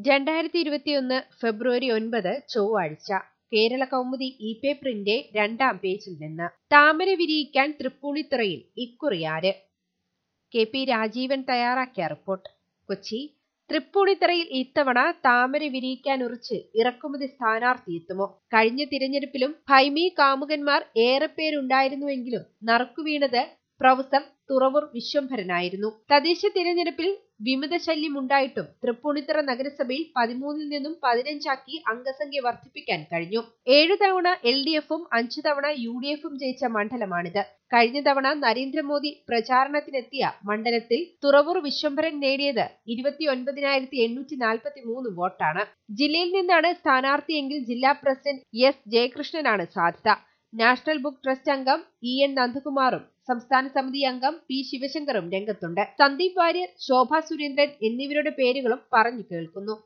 രണ്ടായിരത്തി ഇരുപത്തിയൊന്ന് ഫെബ്രുവരി ഒൻപത് ചൊവ്വാഴ്ച കേരള കൗമുദി ഇ പേപ്പറിന്റെ രണ്ടാം പേജിൽ നിന്ന് താമര വിരിയിക്കാൻ തൃപ്പൂണിത്തുറയിൽ ഇക്കുറിയാര് കെ പി രാജീവൻ തയ്യാറാക്കിയ റിപ്പോർട്ട് കൊച്ചി തൃപ്പൂണിത്തുറയിൽ ഇത്തവണ താമര വിരിയിക്കാൻ ഉറച്ച് ഇറക്കുമതി സ്ഥാനാർത്ഥി എത്തുമോ കഴിഞ്ഞ തിരഞ്ഞെടുപ്പിലും ഭൈമി കാമുകന്മാർ ഏറെ പേരുണ്ടായിരുന്നുവെങ്കിലും നറുക്കുവീണത് പ്രൊഫസർ തുറവൂർ വിശ്വംഭരനായിരുന്നു തദ്ദേശ തിരഞ്ഞെടുപ്പിൽ വിമത ശല്യമുണ്ടായിട്ടും തൃപ്പൂണിത്തുറ നഗരസഭയിൽ പതിമൂന്നിൽ നിന്നും പതിനഞ്ചാക്കി അംഗസംഖ്യ വർദ്ധിപ്പിക്കാൻ കഴിഞ്ഞു ഏഴു തവണ എൽ ഡി എഫും അഞ്ചു തവണ യു ഡി എഫും ജയിച്ച മണ്ഡലമാണിത് കഴിഞ്ഞ തവണ നരേന്ദ്രമോദി പ്രചാരണത്തിനെത്തിയ മണ്ഡലത്തിൽ തുറവൂർ വിശ്വംഭരൻ നേടിയത് ഇരുപത്തിയൊൻപതിനായിരത്തി എണ്ണൂറ്റി നാൽപ്പത്തി മൂന്ന് വോട്ടാണ് ജില്ലയിൽ നിന്നാണ് സ്ഥാനാർത്ഥിയെങ്കിൽ ജില്ലാ പ്രസിഡന്റ് എസ് ജയകൃഷ്ണനാണ് സാധ്യത നാഷണൽ ബുക്ക് ട്രസ്റ്റ് അംഗം ഇ എൻ നന്ദകുമാറും സംസ്ഥാന സമിതി അംഗം പി ശിവശങ്കറും രംഗത്തുണ്ട് സന്ദീപ് വാര്യർ ശോഭ സുരേന്ദ്രൻ എന്നിവരുടെ പേരുകളും പറഞ്ഞു കേൾക്കുന്നു